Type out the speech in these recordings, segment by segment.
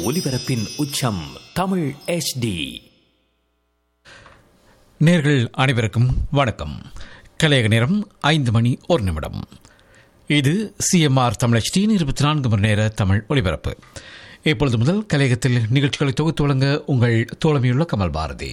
ஒலிபரப்பின் உச்சம் தமிழ் HD நேர்கள் அனைவருக்கும் வணக்கம் கலையக நேரம் ஐந்து மணி ஒரு நிமிடம் இது சிஎம்ஆர் தமிழச்சியின் இருபத்தி நான்கு மணி நேர தமிழ் ஒலிபரப்பு இப்பொழுது முதல் கலையகத்தில் நிகழ்ச்சிகளை தொகுத்து வழங்க உங்கள் தோழமையுள்ள கமல் பாரதி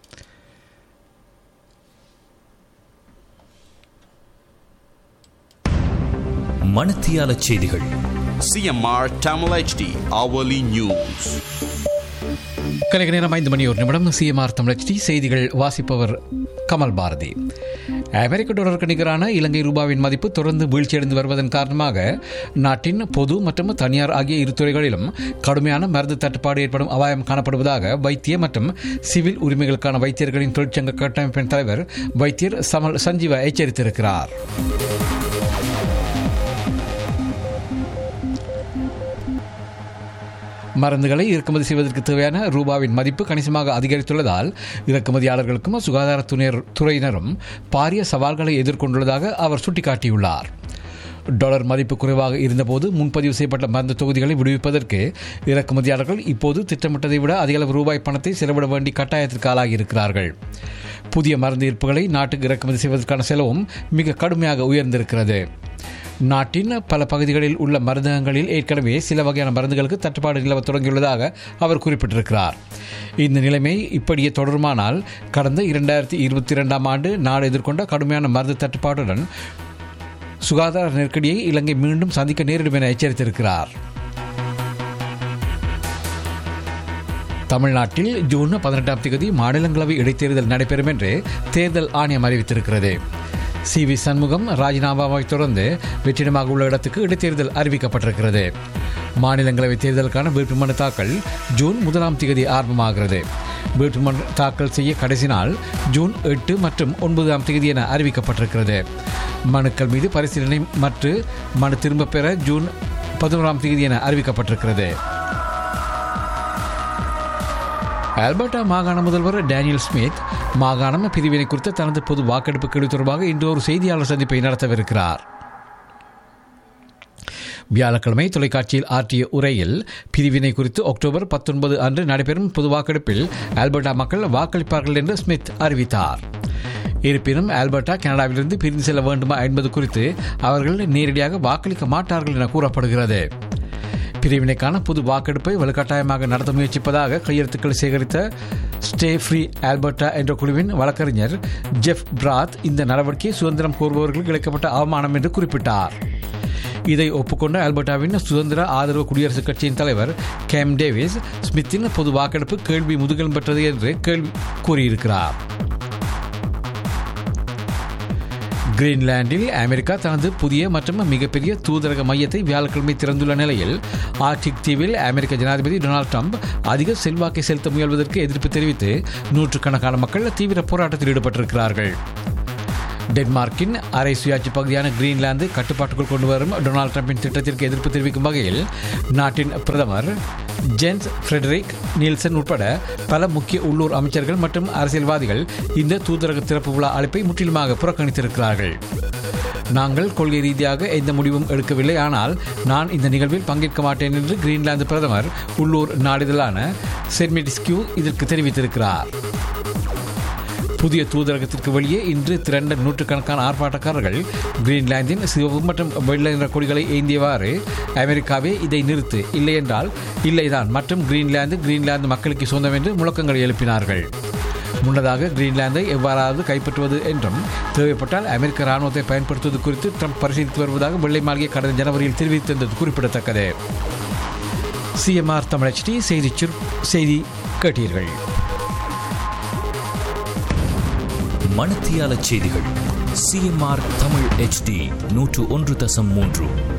மணத்தியால செய்திகள் CMR Tamil HD hourly news. கலைக நேரம் ஐந்து மணி ஒரு நிமிடம் சிஎம்ஆர் தமிழச்சி செய்திகள் வாசிப்பவர் கமல் பாரதி அமெரிக்க டாலருக்கு நிகரான இலங்கை ரூபாவின் மதிப்பு தொடர்ந்து வீழ்ச்சியடைந்து வருவதன் காரணமாக நாட்டின் பொது மற்றும் தனியார் ஆகிய இரு துறைகளிலும் கடுமையான மருந்து தட்டுப்பாடு ஏற்படும் அபாயம் காணப்படுவதாக வைத்திய மற்றும் சிவில் உரிமைகளுக்கான வைத்தியர்களின் தொழிற்சங்க கட்டமைப்பின் தலைவர் வைத்தியர் சமல் சஞ்சீவா எச்சரித்திருக்கிறார் மருந்துகளை இறக்குமதி செய்வதற்கு தேவையான ரூபாவின் மதிப்பு கணிசமாக அதிகரித்துள்ளதால் இறக்குமதியாளர்களுக்கும் சுகாதாரத்துறையினர் துறையினரும் பாரிய சவால்களை எதிர்கொண்டுள்ளதாக அவர் சுட்டிக்காட்டியுள்ளார் டாலர் மதிப்பு குறைவாக இருந்தபோது முன்பதிவு செய்யப்பட்ட மருந்து தொகுதிகளை விடுவிப்பதற்கு இறக்குமதியாளர்கள் இப்போது திட்டமிட்டதை விட அதிகளவு ரூபாய் பணத்தை செலவிட வேண்டி கட்டாயத்திற்கு ஆளாகியிருக்கிறார்கள் புதிய மருந்து இருப்புகளை நாட்டுக்கு இறக்குமதி செய்வதற்கான செலவும் மிக கடுமையாக உயர்ந்திருக்கிறது நாட்டின் பல பகுதிகளில் உள்ள மருந்தகங்களில் ஏற்கனவே சில வகையான மருந்துகளுக்கு தட்டுப்பாடு நிலவ தொடங்கியுள்ளதாக அவர் குறிப்பிட்டிருக்கிறார் இந்த நிலைமை இப்படியே தொடருமானால் கடந்த இரண்டாயிரத்தி இருபத்தி இரண்டாம் ஆண்டு நாடு எதிர்கொண்ட கடுமையான மருந்து தட்டுப்பாடுடன் சுகாதார நெருக்கடியை இலங்கை மீண்டும் சந்திக்க நேரிடும் என எச்சரித்திருக்கிறார் தமிழ்நாட்டில் ஜூன் பதினெட்டாம் தேதி மாநிலங்களவை இடைத்தேர்தல் நடைபெறும் என்று தேர்தல் ஆணையம் அறிவித்திருக்கிறது சி வி சண்முகம் ராஜினாமாவை தொடர்ந்து வெற்றிடமாக உள்ள இடத்துக்கு இடைத்தேர்தல் அறிவிக்கப்பட்டிருக்கிறது மாநிலங்களவை தேர்தலுக்கான வேட்புமனு தாக்கல் ஜூன் முதலாம் தேதி ஆரம்பமாகிறது வேட்புமனு தாக்கல் செய்ய கடைசி நாள் ஜூன் எட்டு மற்றும் ஒன்பதாம் தேதி என அறிவிக்கப்பட்டிருக்கிறது மனுக்கள் மீது பரிசீலனை மற்றும் மனு திரும்பப் பெற ஜூன் பதினோராம் தேதி என அறிவிக்கப்பட்டிருக்கிறது ஆல்பர்டா மாகாண முதல்வர் டேனியல் ஸ்மித் மாகாணம் பிரிவினை குறித்த தனது பொது வாக்கெடுப்பு கேள்வி தொடர்பாக இன்று ஒரு செய்தியாளர் சந்திப்பை நடத்தவிருக்கிறார் வியாழக்கிழமை தொலைக்காட்சியில் ஆற்றிய உரையில் பிரிவினை குறித்து அக்டோபர் பத்தொன்பது அன்று நடைபெறும் பொது வாக்கெடுப்பில் ஆல்பர்டா மக்கள் வாக்களிப்பார்கள் என்று ஸ்மித் அறிவித்தார் இருப்பினும் ஆல்பர்டா கனடாவிலிருந்து பிரிந்து செல்ல வேண்டுமா என்பது குறித்து அவர்கள் நேரடியாக வாக்களிக்க மாட்டார்கள் என கூறப்படுகிறது பிரிவினைக்கான புது வாக்கெடுப்பை வலுக்கட்டாயமாக நடத்த முயற்சிப்பதாக கையெழுத்துக்கள் சேகரித்த ஸ்டே ஃப்ரீ ஆல்பர்டா என்ற குழுவின் வழக்கறிஞர் ஜெஃப் பிராத் இந்த நடவடிக்கை சுதந்திரம் கோருபவர்களுக்கு இழைக்கப்பட்ட அவமானம் என்று குறிப்பிட்டார் இதை ஒப்புக்கொண்ட ஆல்பர்டாவின் சுதந்திர ஆதரவு குடியரசுக் கட்சியின் தலைவர் கேம் டேவிஸ் ஸ்மித்தின் பொது வாக்கெடுப்பு கேள்வி முதுகெலும் பெற்றது என்று கேள்வி கூறியிருக்கிறார் கிரீன்லாண்டில் அமெரிக்கா தனது புதிய மற்றும் மிகப்பெரிய தூதரக மையத்தை வியாழக்கிழமை திறந்துள்ள நிலையில் ஆர்டிக் தீவில் அமெரிக்க ஜனாதிபதி டொனால்டு ட்ரம்ப் அதிக செல்வாக்கை செலுத்த முயல்வதற்கு எதிர்ப்பு தெரிவித்து நூற்றுக்கணக்கான மக்கள் தீவிர போராட்டத்தில் ஈடுபட்டிருக்கிறார்கள் டென்மார்க்கின் அரை சுயாட்சி பகுதியான கிரீன்லாந்து கட்டுப்பாட்டுக்குள் கொண்டு வரும் டொனால்டு டிரம்பின் திட்டத்திற்கு எதிர்ப்பு தெரிவிக்கும் வகையில் நாட்டின் பிரதமர் ஜென்ஸ் ஃப்ரெடரிக் நீல்சன் உட்பட பல முக்கிய உள்ளூர் அமைச்சர்கள் மற்றும் அரசியல்வாதிகள் இந்த தூதரக திறப்பு விழா அழைப்பை முற்றிலுமாக புறக்கணித்திருக்கிறார்கள் நாங்கள் கொள்கை ரீதியாக எந்த முடிவும் எடுக்கவில்லை ஆனால் நான் இந்த நிகழ்வில் பங்கேற்க மாட்டேன் என்று கிரீன்லாந்து பிரதமர் உள்ளூர் நாளிதழான செர்மெடிஸ்கியூ இதற்கு தெரிவித்திருக்கிறார் புதிய தூதரகத்திற்கு வெளியே இன்று திரண்ட நூற்றுக்கணக்கான ஆர்ப்பாட்டக்காரர்கள் கிரீன்லாந்தின் சிவப்பு மற்றும் வெள்ளை நிற கொடிகளை ஏந்தியவாறு அமெரிக்காவே இதை நிறுத்து இல்லை என்றால் இல்லைதான் மற்றும் கிரீன்லாந்து கிரீன்லாந்து மக்களுக்கு சொந்தம் என்று முழக்கங்களை எழுப்பினார்கள் முன்னதாக கிரீன்லாந்தை எவ்வாறாவது கைப்பற்றுவது என்றும் தேவைப்பட்டால் அமெரிக்க ராணுவத்தை பயன்படுத்துவது குறித்து ட்ரம்ப் பரிசீலித்து வருவதாக வெள்ளை மாளிகை கடந்த ஜனவரியில் தெரிவித்திருந்தது குறிப்பிடத்தக்கது சிஎம்ஆர் தமிழச்சி செய்தி செய்தி கேட்டீர்கள் மணத்தியால செய்திகள் சிஎம்ஆர் தமிழ் HD நூற்று ஒன்று தசம் மூன்று